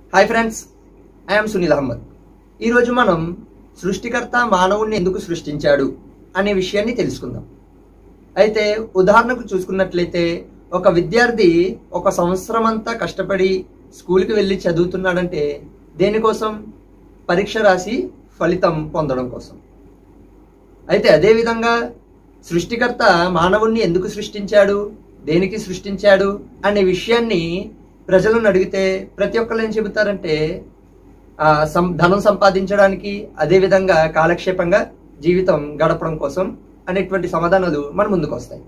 hi friends I'm Sunil Ahmed ఈరోజు మనం సృష్టికర్త మానవుణ్ణి ఎందుకు సృష్టించాడు అనే విషయాన్ని తెలుసుకుందాం అయితే ఉదాహరణకు చూసుకున్నట్లయితే ఒక విద్యార్థి ఒక సంవత్సరం అంతా కష్టపడి స్కూల్కి వెళ్ళి చదువుతున్నాడంటే దేనికోసం పరీక్ష రాసి ఫలితం పొందడం కోసం అయితే అదే విధంగా సృష్టికర్త మానవుణ్ణి ఎందుకు సృష్టించాడు దేనికి సృష్టించాడు అనే విషయాన్ని ప్రజలను అడిగితే ప్రతి ఒక్కరు ఏం చెబుతారంటే ఆ, సం- ధనం సంపాదించడానికి అదే విధంగా కాలక్షేపంగా జీవితం గడపడం కోసం అనేటువంటి సమాధానాలు మన ముందుకు వస్తాయి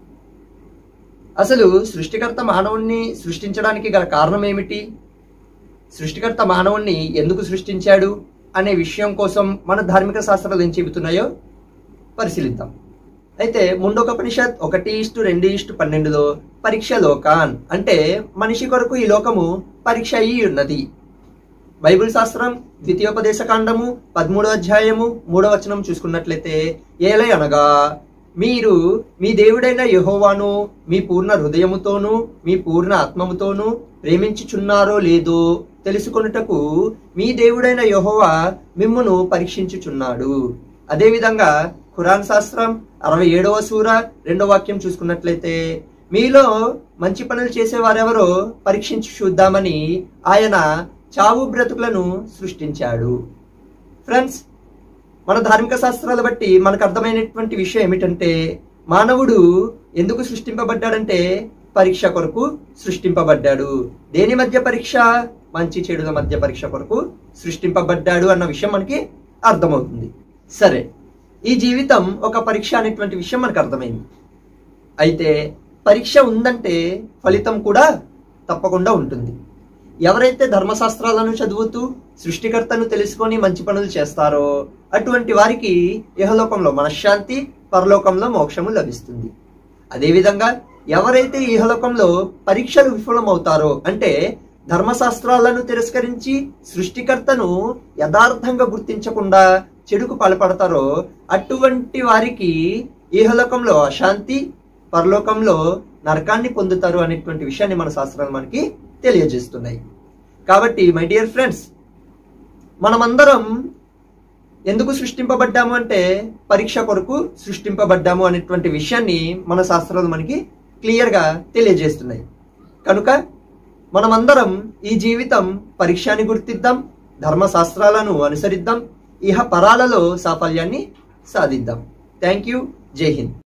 అసలు సృష్టికర్త మానవుణ్ణి సృష్టించడానికి గల కారణం ఏమిటి సృష్టికర్త మానవుణ్ణి ఎందుకు సృష్టించాడు అనే విషయం కోసం మన ధార్మిక శాస్త్రాలు ఏం చెబుతున్నాయో పరిశీలిద్దాం అయితే ముండోకపనిషత్ ఒకటి ఇష్టు రెండు ఇష్టు పన్నెండులో పరీక్ష లోకాన్ అంటే మనిషి కొరకు ఈ లోకము పరీక్ష అయి ఉన్నది బైబిల్ శాస్త్రం ద్వితీయోపదేశ కాండము పదమూడో అధ్యాయము మూడో వచనం చూసుకున్నట్లయితే ఏలై అనగా మీరు మీ దేవుడైన యెహోవాను మీ పూర్ణ హృదయముతోనూ మీ పూర్ణ ఆత్మముతోనూ ప్రేమించుచున్నారో లేదో తెలుసుకొనుటకు మీ దేవుడైన యెహోవా మిమ్మును పరీక్షించుచున్నాడు అదేవిధంగా ఖురాన్ శాస్త్రం అరవై ఏడవ సూర రెండో వాక్యం చూసుకున్నట్లయితే మీలో మంచి పనులు చేసే వారెవరో పరీక్షించి చూద్దామని ఆయన చావు బ్రతుకులను సృష్టించాడు ఫ్రెండ్స్ మన ధార్మిక శాస్త్రాల బట్టి మనకు అర్థమైనటువంటి విషయం ఏమిటంటే మానవుడు ఎందుకు సృష్టింపబడ్డాడంటే పరీక్ష కొరకు సృష్టింపబడ్డాడు దేని మధ్య పరీక్ష మంచి చెడుల మధ్య పరీక్ష కొరకు సృష్టింపబడ్డాడు అన్న విషయం మనకి అర్థమవుతుంది సరే ఈ జీవితం ఒక పరీక్ష అనేటువంటి విషయం మనకు అర్థమైంది అయితే పరీక్ష ఉందంటే ఫలితం కూడా తప్పకుండా ఉంటుంది ఎవరైతే ధర్మశాస్త్రాలను చదువుతూ సృష్టికర్తను తెలుసుకొని మంచి పనులు చేస్తారో అటువంటి వారికి ఇహలోకంలో మనశ్శాంతి పరలోకంలో మోక్షము లభిస్తుంది అదేవిధంగా ఎవరైతే ఇహలోకంలో పరీక్షలు విఫలమవుతారో అంటే ధర్మశాస్త్రాలను తిరస్కరించి సృష్టికర్తను యథార్థంగా గుర్తించకుండా చెడుకు పాల్పడతారో అటువంటి వారికి ఇహలోకంలో అశాంతి పరలోకంలో నరకాన్ని పొందుతారు అనేటువంటి విషయాన్ని మన శాస్త్రాలు మనకి తెలియజేస్తున్నాయి కాబట్టి మై డియర్ ఫ్రెండ్స్ మనమందరం ఎందుకు సృష్టింపబడ్డాము అంటే పరీక్ష కొరకు సృష్టింపబడ్డాము అనేటువంటి విషయాన్ని మన శాస్త్రాలు మనకి క్లియర్గా తెలియజేస్తున్నాయి కనుక మనమందరం ఈ జీవితం పరీక్షని గుర్తిద్దాం ధర్మశాస్త్రాలను అనుసరిద్దాం ఇహ పరాలలో సాఫల్యాన్ని సాధిద్దాం థ్యాంక్ యూ జై హింద్